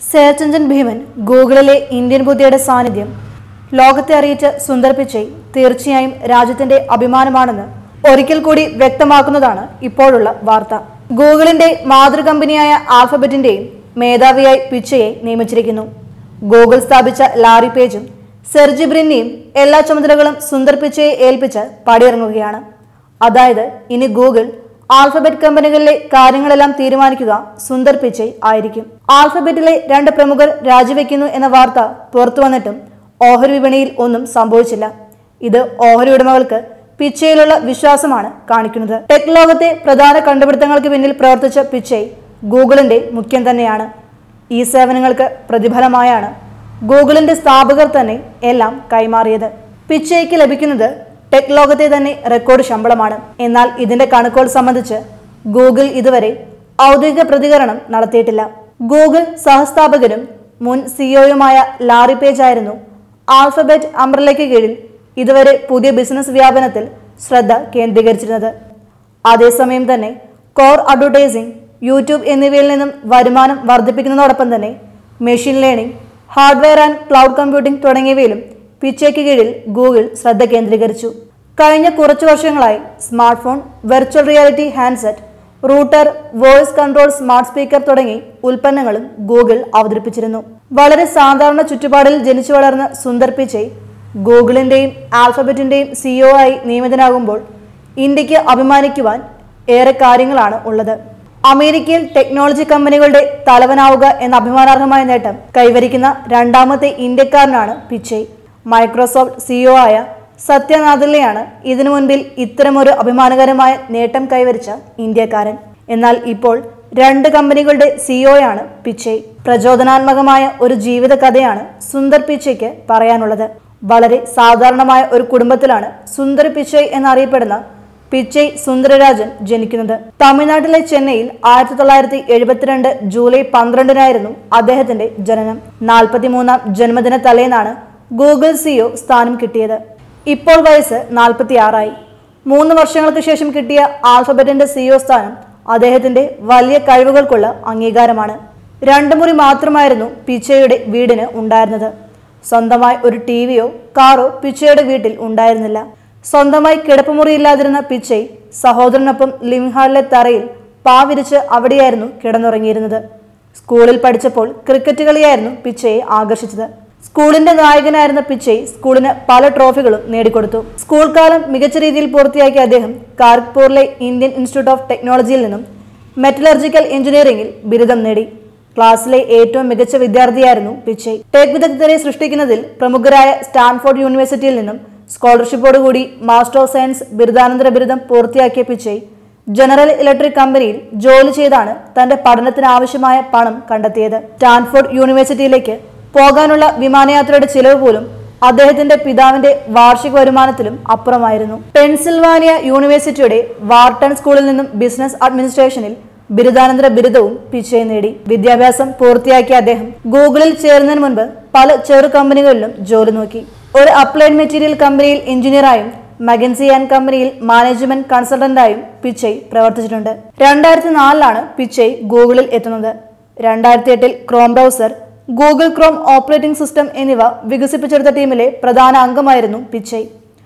Search engine ഭീമൻ ഗൂഗിളിലെ Indian ബുദ്ധിയുടെ സാന്നിധ്യം ലോകത്തെ അറിയിച്ച സുന്ദർ പിച്ചൈ തീർച്ചയായും രാജ്യത്തിന്റെ അഭിമാനമാണെന്ന് ഒരിക്കൽ കൂടി വ്യക്തമാക്കുന്നതാണ് ഇപ്പോഴുള്ള വാർത്ത ഗൂഗിളിന്റെ മാതൃകമ്പനിയായ ആൽഫബറ്റിന്റെയും മേധാവിയായി പിച്ചയെ നിയമിച്ചിരിക്കുന്നു ഗൂഗിൾ സ്ഥാപിച്ച ലാറി പേജും സെർജി ബ്രിന്നിയും എല്ലാ ചുമതലകളും സുന്ദർ പിച്ചയെ ഏൽപ്പിച്ച് പടിയിറങ്ങുകയാണ് അതായത് ഇനി ഗൂഗിൾ ആൽഫബറ്റ് കമ്പനികളിലെ കാര്യങ്ങളെല്ലാം തീരുമാനിക്കുക സുന്ദർ പിച്ചൈ ആയിരിക്കും ആൽഫബറ്റിലെ രണ്ട് പ്രമുഖർ രാജിവെക്കുന്നു എന്ന വാർത്ത പുറത്തു വന്നിട്ടും ഓഹരി വിപണിയിൽ ഒന്നും സംഭവിച്ചില്ല ഇത് ഓഹരി ഉടമകൾക്ക് പിച്ചയിലുള്ള വിശ്വാസമാണ് കാണിക്കുന്നത് ടെക് ലോകത്തെ പ്രധാന കണ്ടുപിടുത്തങ്ങൾക്ക് പിന്നിൽ പ്രവർത്തിച്ച പിച്ചൈ ഗൂഗിളിന്റെ മുഖ്യം തന്നെയാണ് ഈ സേവനങ്ങൾക്ക് പ്രതിഫലമായാണ് ഗൂഗിളിന്റെ സ്ഥാപകർ തന്നെ എല്ലാം കൈമാറിയത് പിച്ചയ്ക്ക് ലഭിക്കുന്നത് ടെക് ലോകത്തെ തന്നെ റെക്കോർഡ് ശമ്പളമാണ് എന്നാൽ ഇതിന്റെ കണക്കുകൾ സംബന്ധിച്ച് ഗൂഗിൾ ഇതുവരെ ഔദ്യോഗിക പ്രതികരണം നടത്തിയിട്ടില്ല ഗൂഗിൾ സഹസ്ഥാപകരും മുൻ സിഇഒയുമായ ലാറി പേജ് ആയിരുന്നു ആൽഫബറ്റ് അംബ്രലയ്ക്ക് കീഴിൽ ഇതുവരെ പുതിയ ബിസിനസ് വ്യാപനത്തിൽ ശ്രദ്ധ കേന്ദ്രീകരിച്ചിരുന്നത് അതേസമയം തന്നെ കോർ അഡ്വർടൈസിംഗ് യൂട്യൂബ് എന്നിവയിൽ നിന്നും വരുമാനം വർദ്ധിപ്പിക്കുന്നതോടൊപ്പം തന്നെ machine learning hardware and cloud computing തുടങ്ങിയവയിലും പിച്ചയ്ക്ക് കീഴിൽ ഗൂഗിൾ ശ്രദ്ധ കേന്ദ്രീകരിച്ചു കഴിഞ്ഞ കുറച്ചു വർഷങ്ങളായി smartphone virtual reality handset router voice control smart speaker തുടങ്ങി ഉൽപ്പന്നങ്ങളും ഗൂഗിൾ അവതരിപ്പിച്ചിരുന്നു വളരെ സാധാരണ ചുറ്റുപാടിൽ ജനിച്ചു വളർന്ന സുന്ദർ പിച്ചൈ ഗൂഗിളിന്റെയും ആൽഫബറ്റിന്റെയും സിഇഒ ആയി നിയമിതനാകുമ്പോൾ ഇന്ത്യക്ക് അഭിമാനിക്കുവാൻ ഏറെ കാര്യങ്ങളാണ് ഉള്ളത് അമേരിക്കയിൽ ടെക്നോളജി കമ്പനികളുടെ തലവനാവുക എന്ന അഭിമാനാർഹമായ നേട്ടം കൈവരിക്കുന്ന രണ്ടാമത്തെ ഇന്ത്യക്കാരനാണ് പിച്ചൈ മൈക്രോസോഫ്റ്റ് സിഇഒ ആയ സത്യ നാദല്ലയാണ് ഇതിനു മുൻപിൽ ഇത്തരമൊരു അഭിമാനകരമായ നേട്ടം കൈവരിച്ച ഇന്ത്യക്കാരൻ എന്നാൽ ഇപ്പോൾ രണ്ട് കമ്പനികളുടെ സിഇഒയാണ് പിച്ചൈ പ്രചോദനാത്മകമായ ഒരു ജീവിത കഥയാണ് സുന്ദർ പിച്ചയ്ക്ക് പറയാനുള്ളത് വളരെ സാധാരണമായ ഒരു കുടുംബത്തിലാണ് സുന്ദർ പിച്ചൈ എന്നറിയപ്പെടുന്ന പിച്ചൈ സുന്ദരരാജൻ ജനിക്കുന്നത് തമിഴ്നാട്ടിലെ ചെന്നൈയിൽ ആയിരത്തി തൊള്ളായിരത്തി എഴുപത്തിരണ്ട് ജൂലൈ പന്ത്രണ്ടിനായിരുന്നു അദ്ദേഹത്തിന്റെ ജനനം നാൽപ്പത്തിമൂന്നാം ജന്മദിന തലേന്നാണ് ഗൂഗിൾ സിഇഒ സ്ഥാനം കിട്ടിയത് ഇപ്പോൾ വയസ്സ് നാൽപ്പത്തിയാറായി മൂന്ന് വർഷങ്ങൾക്ക് ശേഷം കിട്ടിയ ആൽഫബറ്റിന്റെ സിഇഒ സ്ഥാനം അദ്ദേഹത്തിന്റെ വലിയ കഴിവുകൾക്കുള്ള അംഗീകാരമാണ് രണ്ടു മുറി മാത്രമായിരുന്നു പിച്ചയുടെ വീടിന് ഉണ്ടായിരുന്നത് സ്വന്തമായി ഒരു ടി വിയോ കാറോ പിച്ചയുടെ വീട്ടിൽ ഉണ്ടായിരുന്നില്ല സ്വന്തമായി കിടപ്പുമുറിയില്ലാതിരുന്ന പിച്ചൈ സഹോദരനൊപ്പം ലിവിംഗ് ഹാളിലെ തറയിൽ പാവിരിച്ച് അവിടെയായിരുന്നു കിടന്നുറങ്ങിയിരുന്നത് സ്കൂളിൽ പഠിച്ചപ്പോൾ ക്രിക്കറ്റ് കളിയായിരുന്നു പിച്ചയെ ആകർഷിച്ചത് സ്കൂളിന്റെ നായകനായിരുന്ന പിച്ചൈ സ്കൂളിന് പല ട്രോഫികളും നേടിക്കൊടുത്തു സ്കൂൾ കാലം മികച്ച രീതിയിൽ പൂർത്തിയാക്കിയ അദ്ദേഹം കാർഗ്പൂരിലെ ഇന്ത്യൻ ഇൻസ്റ്റിറ്റ്യൂട്ട് ഓഫ് ടെക്നോളജിയിൽ നിന്നും മെറ്റലർജിക്കൽ എഞ്ചിനീയറിംഗിൽ ബിരുദം നേടി ക്ലാസ്സിലെ ഏറ്റവും മികച്ച വിദ്യാർത്ഥിയായിരുന്നു പിച്ചൈ ടെക് വിദഗ്ധരെ സൃഷ്ടിക്കുന്നതിൽ പ്രമുഖരായ സ്റ്റാൻഫോർഡ് യൂണിവേഴ്സിറ്റിയിൽ നിന്നും സ്കോളർഷിപ്പോടുകൂടി മാസ്റ്റർ ഓഫ് സയൻസ് ബിരുദാനന്തര ബിരുദം പൂർത്തിയാക്കിയ പിച്ചൈ ജനറൽ ഇലക്ട്രിക് കമ്പനിയിൽ ജോലി ചെയ്താണ് തന്റെ പഠനത്തിന് ആവശ്യമായ പണം കണ്ടെത്തിയത് സ്റ്റാൻഫോർഡ് യൂണിവേഴ്സിറ്റിയിലേക്ക് പോകാനുള്ള വിമാനയാത്രയുടെ ചിലവ് പോലും അദ്ദേഹത്തിന്റെ പിതാവിന്റെ വാർഷിക വരുമാനത്തിലും അപ്പുറമായിരുന്നു പെൻസിൽവാനിയ യൂണിവേഴ്സിറ്റിയുടെ വാർട്ടൺ സ്കൂളിൽ നിന്നും ബിസിനസ് അഡ്മിനിസ്ട്രേഷനിൽ ബിരുദാനന്തര ബിരുദവും പിച്ചൈ നേടി വിദ്യാഭ്യാസം പൂർത്തിയാക്കിയ അദ്ദേഹം ഗൂഗിളിൽ ചേരുന്നതിന് മുൻപ് പല ചെറു കമ്പനികളിലും ജോലി നോക്കി ഒരു അപ്ലൈഡ് മെറ്റീരിയൽ കമ്പനിയിൽ എഞ്ചിനീയറായും മഗൻസി ആൻഡ് കമ്പനിയിൽ മാനേജ്മെന്റ് കൺസൾട്ടന്റായും പിച്ചൈ പ്രവർത്തിച്ചിട്ടുണ്ട് രണ്ടായിരത്തി നാലിലാണ് പിച്ചൈ ഗൂഗിളിൽ എത്തുന്നത് രണ്ടായിരത്തി എട്ടിൽ Chrome browser Google Chrome operating system എന്നിവ വികസിപ്പിച്ചെടുത്ത ടീമിലെ പ്രധാന അംഗമായിരുന്നു പിച്ചൈ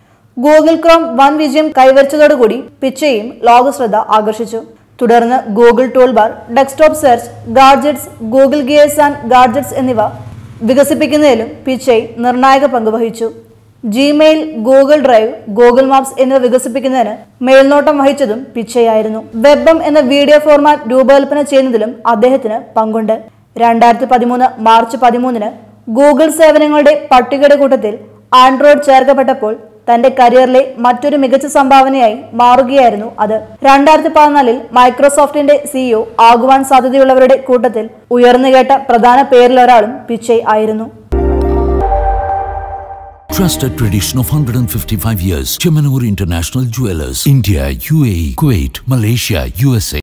ഗൂഗിൾ ക്രോം വൻ വിജയം കൈവരിച്ചതോടുകൂടി പിച്ചയും ലോകശ്രദ്ധ ആകർഷിച്ചു തുടർന്ന് Google toolbar desktop search gadgets Google Gears and gadgets എന്നിവ വികസിപ്പിക്കുന്നതിലും പിച്ചൈ നിർണായക പങ്ക് വഹിച്ചു Gmail Google Drive Google Maps എന്നിവ വികസിപ്പിക്കുന്നതിന് മേൽനോട്ടം വഹിച്ചതും പിച്ചയായിരുന്നു വെബം എന്ന വീഡിയോ ഫോർമാറ്റ് രൂപകൽപ്പന ചെയ്യുന്നതിലും അദ്ദേഹത്തിന് പങ്കുണ്ട് രണ്ടായിരത്തി പതിമൂന്ന് മാർച്ച് പതിമൂന്നിന് ഗൂഗിൾ സേവനങ്ങളുടെ പട്ടികയുടെ കൂട്ടത്തിൽ ആൻഡ്രോയിഡ് ചേർക്കപ്പെട്ടപ്പോൾ തന്റെ കരിയറിലെ മറ്റൊരു മികച്ച സംഭാവനയായി മാറുകയായിരുന്നു അത് രണ്ടായിരത്തി പതിനാലിൽ മൈക്രോസോഫ്റ്റിന്റെ സിഇഒ ആകുവാൻ സാധ്യതയുള്ളവരുടെ കൂട്ടത്തിൽ ഉയർന്നുകേട്ട പ്രധാന പേരിലൊരാളും പിച്ചൈ ആയിരുന്നു Trusted tradition of 155 years. Chemanur International Jewelers. India, UAE, Kuwait, Malaysia, USA.